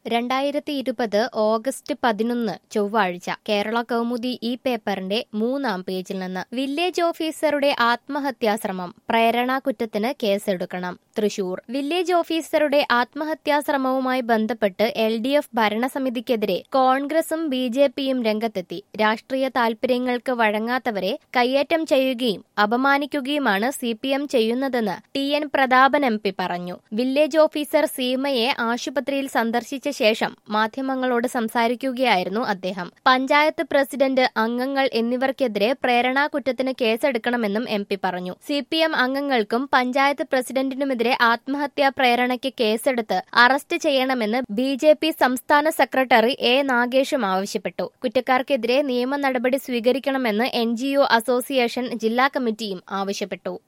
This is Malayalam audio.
രണ്ടായിരത്തി ഇരുപത് ഓഗസ്റ്റ് പതിനൊന്ന് ചൊവ്വാഴ്ച കേരള കൗമുദി ഈ പേപ്പറിന്റെ മൂന്നാം പേജിൽ നിന്ന് വില്ലേജ് ഓഫീസറുടെ ആത്മഹത്യാശ്രമം പ്രേരണാ കുറ്റത്തിന് കേസെടുക്കണം തൃശൂർ വില്ലേജ് ഓഫീസറുടെ ആത്മഹത്യാശ്രമവുമായി ബന്ധപ്പെട്ട് എൽ ഡി എഫ് ഭരണസമിതിക്കെതിരെ കോൺഗ്രസും ബി ജെ പിയും രംഗത്തെത്തി രാഷ്ട്രീയ താൽപര്യങ്ങൾക്ക് വഴങ്ങാത്തവരെ കയ്യേറ്റം ചെയ്യുകയും അപമാനിക്കുകയുമാണ് സി പി എം ചെയ്യുന്നതെന്ന് T N Prathapan M P പറഞ്ഞു വില്ലേജ് ഓഫീസർ സീമയെ ആശുപത്രിയിൽ സന്ദർശിച്ച ശേഷം മാധ്യമങ്ങളോട് സംസാരിക്കുകയായിരുന്നു അദ്ദേഹം പഞ്ചായത്ത് പ്രസിഡന്റ് അംഗങ്ങൾ എന്നിവർക്കെതിരെ പ്രേരണാ കുറ്റത്തിന് കേസെടുക്കണമെന്നും എം പി പറഞ്ഞു സി പി എം അംഗങ്ങൾക്കും പഞ്ചായത്ത് പ്രസിഡന്റിനുമെതിരെ ആത്മഹത്യാ പ്രേരണയ്ക്ക് കേസെടുത്ത് അറസ്റ്റ് ചെയ്യണമെന്ന് ബി ജെ പി സംസ്ഥാന സെക്രട്ടറി എ നാഗേഷും ആവശ്യപ്പെട്ടു കുറ്റക്കാർക്കെതിരെ നിയമ നടപടി സ്വീകരിക്കണമെന്ന് എൻ ജി ഒ അസോസിയേഷൻ ജില്ലാ കമ്മിറ്റിയും ആവശ്യപ്പെട്ടു